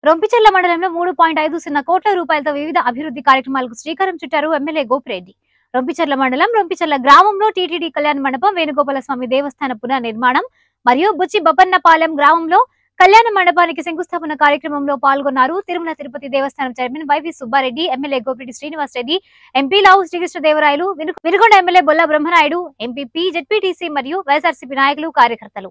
రొంపిచెర్ల మండలంలో మూడు పాయింట్ ఐదు సున్నా కోట్ల రూపాయలతో వివిధ అభివృద్ధి కార్యక్రమాలకు శ్రీకారం చుట్టారు ఎమ్మెల్యే గోపిరెడ్డి రొంపిచెర్ల మండలం రొంపిచెర్ల గ్రామంలో టీటీడీ కళ్యాణ మండపం వేణుగోపాల స్వామి దేవస్థాన పునర్నిర్మాణం మరియు బుచ్చి బొప్పన్నపాలెం గ్రామంలో కళ్యాణ మండపానికి శంకుస్థాపన కార్యక్రమంలో పాల్గొన్నారు Tirumala Tirupati Devasthanam chairman YV Subba Reddy MLA Gopireddy Srinivas Reddy MP Lavu Sri Krishna Devarayalu విను- Vinukonda MLA Bolla Brahmanaidu MPP ZPTC మరియు వైఎస్ఆర్సీపీ నాయకులు కార్యకర్తలు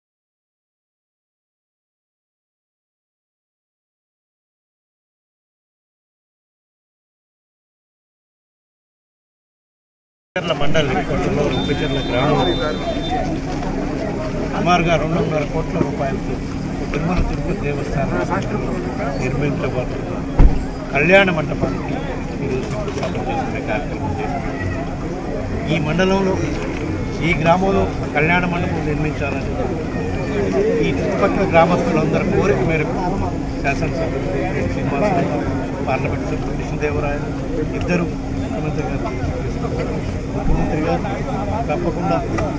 రుంపిచెర్ల మండలి కొట్టలో రుంపిచెర్ల గ్రామం సుమారుగా రెండున్నర కోట్ల రూపాయలతో తిరుమల తిరుపతి దేవస్థానం నిర్మించబడుతున్న కళ్యాణ మండపానికి ఈరోజు శంకుస్థాపన చేసుకునే కార్యక్రమం చేశారు ఈ మండలంలో ఈ గ్రామంలో కళ్యాణ మండపం నిర్మించాలని ఈ చుట్టుపక్కల గ్రామస్తులందరి కోరిక మేరకు శాసనసభ్యులు గోపిరెడ్డి శ్రీనివాసరావు పార్లమెంట్ సభ్యులు కృష్ణదేవరాయలు ఇద్దరు ముఖ్యమంత్రి గారు తీసుకున్నారు. ముఖ్యమంత్రి గారు తప్పకుండా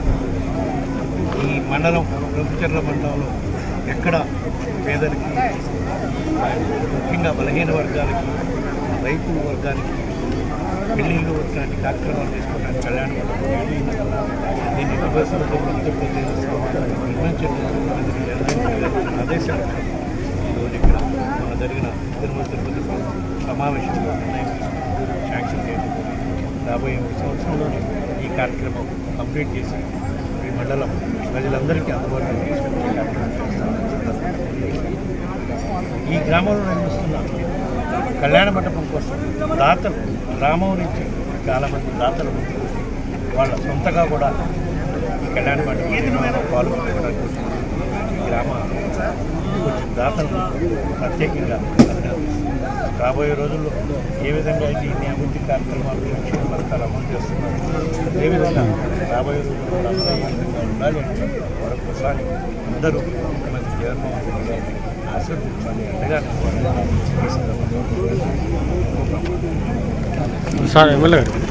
ఈ మండలం రొంపిచెర్ల మండలంలో ఎక్కడ పేదలకి ముఖ్యంగా బలహీన వర్గాలకి రైతు వర్గానికి పెళ్లిళ్ళు ఇట్లాంటి కార్యక్రమాలు చేసుకోవడానికి కళ్యాణ మండపం దీన్ని నివాసులతో నిర్మించడం ఆదేశాలు ఈరోజు ఇక్కడ మన జరిగిన తిరుమల తిరుపతి సమావేశంలో నిర్ణయం తీసుకుని శాంక్షన్ చేయడం రాబోయే మూడు సంవత్సరంలోనే ఈ కార్యక్రమం కంప్లీట్ చేసి ఈ మండలం ప్రజలందరికీ అందుబాటులో తీసుకునే కార్యక్రమం చేస్తాం ఈ గ్రామంలో నిర్మిస్తున్న కళ్యాణ మండపం కోసం దాతలు గ్రామం నుంచి చాలామంది దాతలు ముందుకు వచ్చి వాళ్ళ సొంతగా కూడా ఈ కళ్యాణ మండపం నిర్మాణంలో పాల్గొనడానికి వచ్చిన ఈ గ్రామ వచ్చిన దాతలు ప్రత్యేకంగా అభినందిస్తున్నాను. రాబోయే రోజుల్లో ఏ విధంగా అయితే ఇన్ని అభివృద్ధి కార్యక్రమాలు సంక్షేమ పథకాలు అమలు చేస్తున్నారు అదేవిధంగా రాబోయే రోజుల్లో కూడా అందరూ ఈ విధంగా ఉండాలి అంటే మరొకసారి అందరూ ముఖ్యమంత్రి జగన్మోహన్ రెడ్డి గారిని ఆశీర్వదించాలి అండగా నిలబడాలి. ఈ సందర్భంగా సార్ ఎమ్మెల్యే గారు